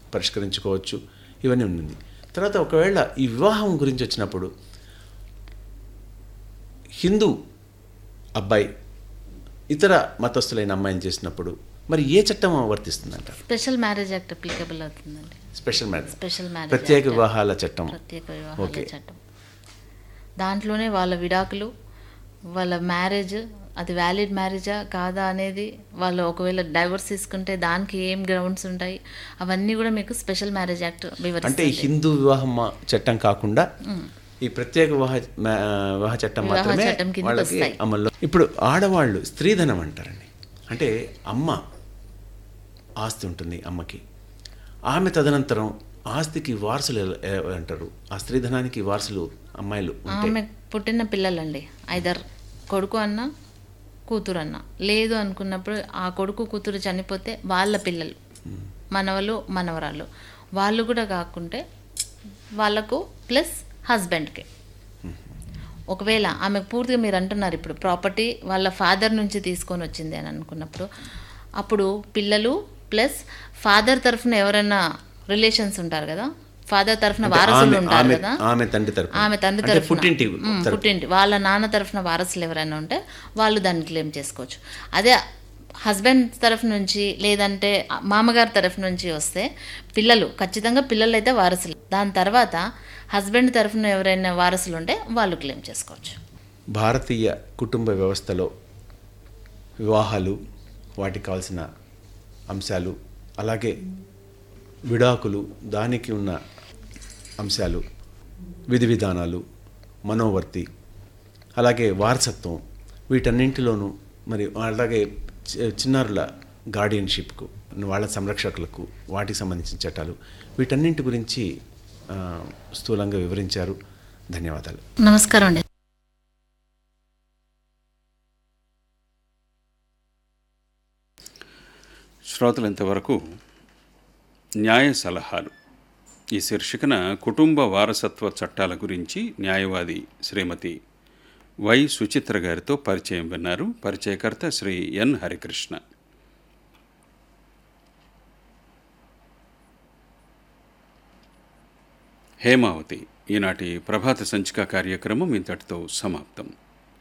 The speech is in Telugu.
పరిష్కరించుకోవచ్చు ఇవన్నీ ఉంది తర్వాత ఒకవేళ ఈ వివాహం గురించి వచ్చినప్పుడు హిందూ అబ్బాయి ఇతర మతస్థులైన అమ్మాయిని చేసినప్పుడు మరి ఏ చట్టం వర్తిస్తుందంటారు స్పెషల్ మ్యారేజ్ యాక్ట్ అప్లికబుల్ అవుతుందండి స్పెషల్ మ్యారేజ్ స్పెషల్ మ్యారేజ్ ప్రత్యేక యాక్ట్. వివాహాల చట్టం ప్రత్యేక వివాహాల ఓకే. చట్టం దాంట్లోనే వాళ్ళ విడాకులు వాళ్ళ మ్యారేజ్ అది వ్యాలిడ్ మ్యారేజా కాదా అనేది వాళ్ళు ఒకవేళ డైవర్స్ తీసుకుంటే దానికి ఏం గ్రౌండ్స్ ఉంటాయి అవన్నీ కూడా మీకు స్పెషల్ మ్యారేజ్ యాక్ట్ అంటే వివరిస్తుంది హిందూ వివాహం మా- చట్టం కాకుండా ఈ ప్రత్యేక వివాహ మా- వివాహ చట్టం వివాహ మాత్రమే చట్టం కిందకి వాళ్ళకి వస్తాయి. అమల్లో ఇప్పుడు ఆడవాళ్ళు స్త్రీధనం అంటారండి అంటే అమ్మ ఆస్తి ఉంటుంది అమ్మకి ఆమె తదనంతరం ఆస్తికి వారసులు ఎల- ఎ- అంటారు ఆ స్త్రీధనానికి వారసులు అమ్మాయిలు ఉంటే ఆమె పుట్టిన పిల్లలండి ఐదర్ కొడుకు అన్న కూతురు అన్న లేదు అనుకున్నప్పుడు ఆ కొడుకు కూతురు చనిపోతే వాళ్ళ పిల్లలు మనవలు మనవరాళ్ళు వాళ్ళు కూడా కాకుంటే వాళ్ళకు ప్లస్ హస్బెండ్కి ఒకవేళ ఆమె పూర్తిగా మీరు అంటున్నారు ఇప్పుడు ప్రాపర్టీ వాళ్ళ ఫాదర్ నుంచి తీసుకొని వచ్చింది అని అనుకున్నప్పుడు అప్పుడు పిల్లలు ప్లస్ ఫాదర్ తరఫున ఎవరైనా రిలేషన్స్ ఉంటారు కదా ఫాదర్ తరఫున అంటే వారసులు ఆమె- ఉంటారు ఆమె- కదా ఆమె తండ్రి తరపున. ఆమె తండ్రి అంటే తరఫున పుట్టింటి మ్, తరపున. పుట్టింటి వాళ్ళ నాన్న తరఫున వారసులు ఎవరైనా ఉంటే వాళ్ళు దాన్ని క్లెయిమ్ చేసుకోవచ్చు అదే హస్బెండ్ తరఫు నుంచి లేదంటే మామగారి తరఫు నుంచి వస్తే పిల్లలు ఖచ్చితంగా పిల్లలు అయితే వారసులు దాని తర్వాత హస్బెండ్ తరఫున ఎవరైనా వారసులు ఉంటే వాళ్ళు క్లెయిమ్ చేసుకోవచ్చు భారతీయ కుటుంబ వ్యవస్థలో వివాహాలు వాటికి కావాల్సిన అంశాలు అలాగే విడాకులు దానికి ఉన్న అంశాలు విధి విధానాలు మనోవర్తి అలాగే వారసత్వం వీటన్నింటిలోనూ మరి అలాగే చి- చిన్నారుల గార్డియన్షిప్కు వాళ్ళ సంరక్షకులకు వాటికి సంబంధించిన చట్టాలు వీటన్నింటి గురించి ఆ, స్థూలంగా వివరించారు ధన్యవాదాలు నమస్కారం అండి శ్రోతలు ఇంతవరకు న్యాయ సలహాలు ఈ శీర్షికన కుటుంబ వారసత్వ చట్టాల గురించి న్యాయవాది శ్రీమతి వై సుచిత్ర గారితో పరిచయం విన్నారు పరిచయకర్త శ్రీ ఎన్ హరికృష్ణ హేమావతి ఈనాటి ప్రభాత సంచిక కార్యక్రమం ఇంతటితో సమాప్తం